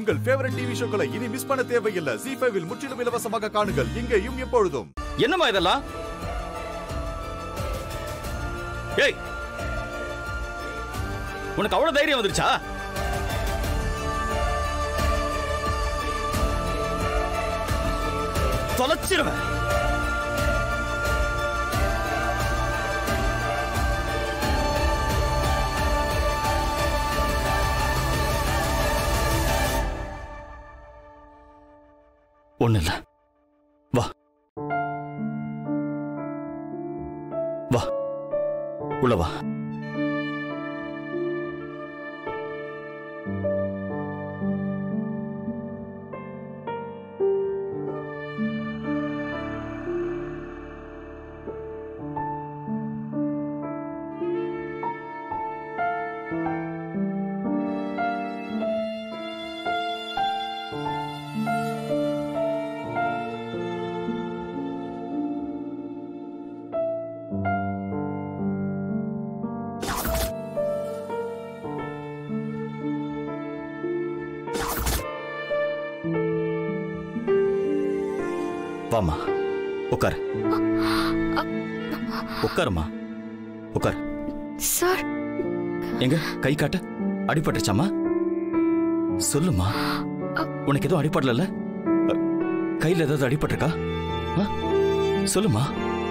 உங்கள் favourite TV ஷோக்களை இனி miss பண்ண தேவையில்லை ஜி ஃபைவில் முற்றிலும் இலவசமாக காணுங்கள் இங்கேயும் எப்பொழுதும் என்னம்மா இதெல்லாம் ஏய் உனக்கு அவ்வளவு தைரியம் வந்துருச்சா தொலைச்சிருவேன் ஒண்ணு இல்ல வா வா உள்ள வா வாமா உட்கார் உட்காருமா உட்கார் சார் எங்க கை காட்டு அடிபட்டுச்சாமா சொல்லுமா உனக்கு எதுவும் அடிபடல கையில ஏதாவது அடிபட்டிருக்கா ஆ? சொல்லுமா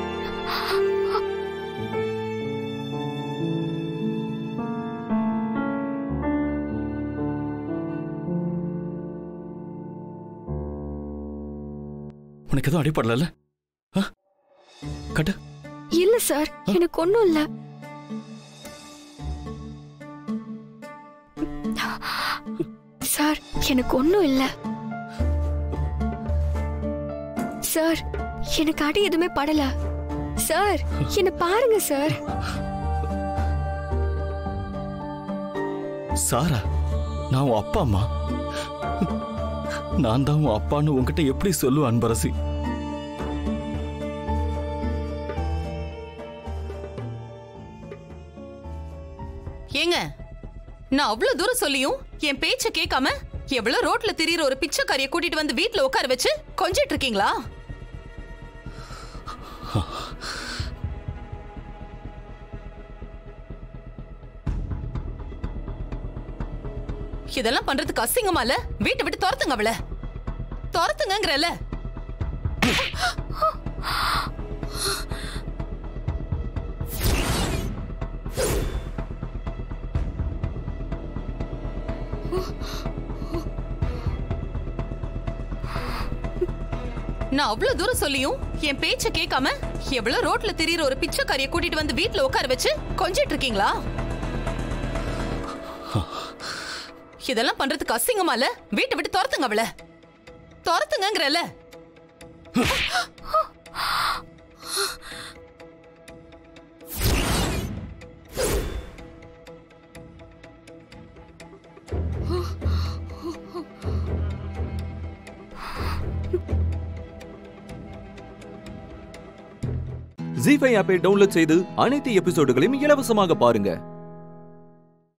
உனக்கு எதுவும் அடிபடல கட்டு இல்ல சார் எனக்கு ஒண்ணும் இல்ல சார் எனக்கு ஒண்ணும் இல்ல சார் எனக்கு அடி எதுவுமே படல சார் என்ன பாருங்க சார் சாரா நான் உன் அப்பா அம்மா நான் தான் உன் அப்பான்னு உன்கிட்ட எப்படி சொல்லுவேன் அன்பரசி ஏங்க நான் அவ்வளவு தூரம் சொல்லியும் என் பேச்ச கேட்காம எவ்வளவு ரோட்ல திரியிற ஒரு பிச்சைக்காரிய கூட்டிட்டு வந்து வீட்ல உட்கார வச்சு கொஞ்சிட்டு இருக்கீங்களா இதெல்லாம் பண்றதுக்கு அசிங்கமா இல்ல வீட்டை விட்டு துரத்துங்க அவள துரத்துங்கங்கறல நான் அவ்வளவு தூரம் சொல்லியும் என் பேச்ச கேட்காம எவ்வளவு ரோட்ல திரியிற ஒரு பிச்சைக்காரிய கூட்டிட்டு வந்து வீட்ல உட்கார வச்சு கொஞ்சிட்டு இருக்கீங்களா இதெல்லாம் பண்றதுக்கு அசிங்கமா இல்ல வீட்டை விட்டு துரத்துங்க அவள துரத்துங்கங்கறல ஜி ஃபைவ் ஆப்பை டவுன்லோட் செய்து அனைத்து எபிசோடுகளையும் இலவசமாக பாருங்க